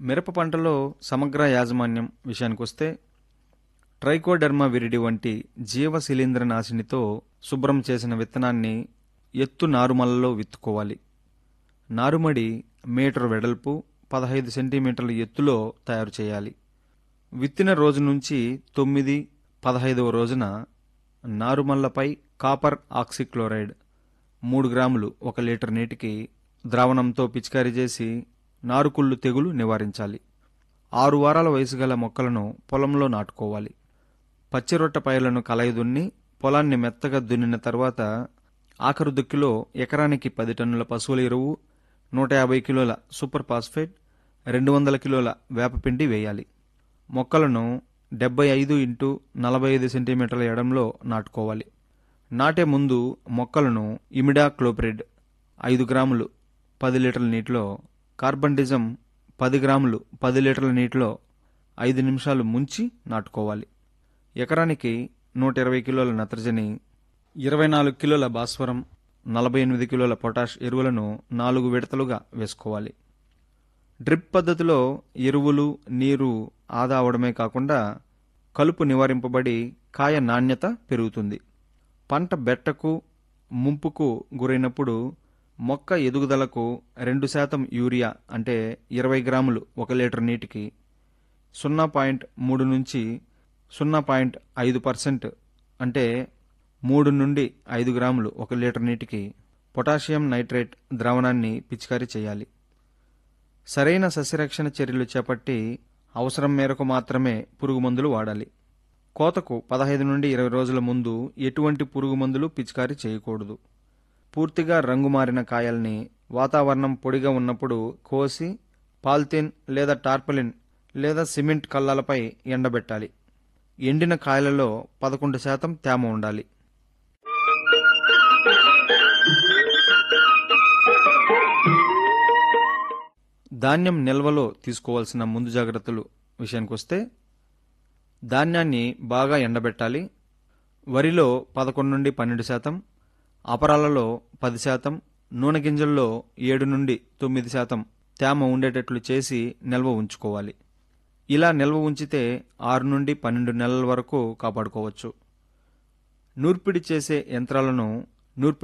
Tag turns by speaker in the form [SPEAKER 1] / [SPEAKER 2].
[SPEAKER 1] మిరప పంటలో సమగ్ర యాజమాన్యం విషయానికొస్తే ట్రైకోడెర్మా విరిడి వంటి జీవ శిలీంద్ర నాశినితో శుభ్రం చేసిన విత్తనాన్ని ఎత్తు నారుమలలో విత్తుకోవాలి నారుమడి మీటర్ వెడల్పు పదహైదు సెంటీమీటర్ల ఎత్తులో తయారు చేయాలి విత్తిన రోజు నుంచి తొమ్మిది పదహైదవ రోజున నారుమల్లపై కాపర్ ఆక్సిక్లోరైడ్ మూడు గ్రాములు ఒక లీటర్ నీటికి ద్రావణంతో పిచికారీ చేసి నారుకుళ్ళు తెగులు నివారించాలి ఆరు వారాల వయసు గల మొక్కలను పొలంలో నాటుకోవాలి పచ్చిరొట్ట పైర్లను కలయిదున్ని పొలాన్ని మెత్తగా దున్నిన తర్వాత ఆఖరు దుక్కిలో ఎకరానికి పది టన్నుల పశువుల ఎరువు నూట యాభై కిలోల సూపర్ ఫాస్ఫేట్ రెండు వందల కిలోల వేపపిండి వేయాలి మొక్కలను డెబ్బై ఐదు ఇంటూ నలభై ఐదు సెంటీమీటర్ల ఎడంలో నాటుకోవాలి నాటే ముందు మొక్కలను ఇమిడా క్లోప్రిడ్ ఐదు గ్రాములు పది లీటర్ల నీటిలో కార్బండిజం పది గ్రాములు పది లీటర్ల నీటిలో ఐదు నిమిషాలు ముంచి నాటుకోవాలి ఎకరానికి నూట ఇరవై కిలోల నత్రజని ఇరవై నాలుగు కిలోల భాస్వరం నలభై ఎనిమిది కిలోల పొటాష్ ఎరువులను నాలుగు విడతలుగా వేసుకోవాలి డ్రిప్ పద్ధతిలో ఎరువులు నీరు ఆదా అవడమే కాకుండా కలుపు నివారింపబడి కాయ నాణ్యత పెరుగుతుంది పంట బెట్టకు ముంపుకు గురైనప్పుడు మొక్క ఎదుగుదలకు రెండు శాతం యూరియా అంటే ఇరవై గ్రాములు ఒక లీటర్ నీటికి సున్నా పాయింట్ మూడు నుంచి సున్నా పాయింట్ ఐదు పర్సెంట్ అంటే మూడు నుండి ఐదు గ్రాములు ఒక లీటర్ నీటికి పొటాషియం నైట్రేట్ ద్రావణాన్ని పిచికారీ చేయాలి సరైన సస్యరక్షణ చర్యలు చేపట్టి అవసరం మేరకు మాత్రమే పురుగు మందులు వాడాలి కోతకు పదహైదు నుండి ఇరవై రోజుల ముందు ఎటువంటి పురుగు మందులు పిచికారీ చేయకూడదు పూర్తిగా రంగు మారిన కాయల్ని వాతావరణం పొడిగా ఉన్నప్పుడు కోసి పాల్తీన్ లేదా టార్పలిన్ లేదా సిమెంట్ కళ్ళాలపై ఎండబెట్టాలి ఎండిన కాయలలో పదకొండు శాతం తేమ ఉండాలి ధాన్యం నిల్వలో తీసుకోవాల్సిన ముందు జాగ్రత్తలు విషయానికొస్తే ధాన్యాన్ని బాగా ఎండబెట్టాలి వరిలో పదకొండు నుండి పన్నెండు శాతం అపరాలలో పది శాతం నూనె గింజల్లో ఏడు నుండి తొమ్మిది శాతం తేమ ఉండేటట్లు చేసి నిల్వ ఉంచుకోవాలి ఇలా నిల్వ ఉంచితే ఆరు నుండి పన్నెండు నెలల వరకు కాపాడుకోవచ్చు నూర్పిడి చేసే యంత్రాలను నూర్పిడి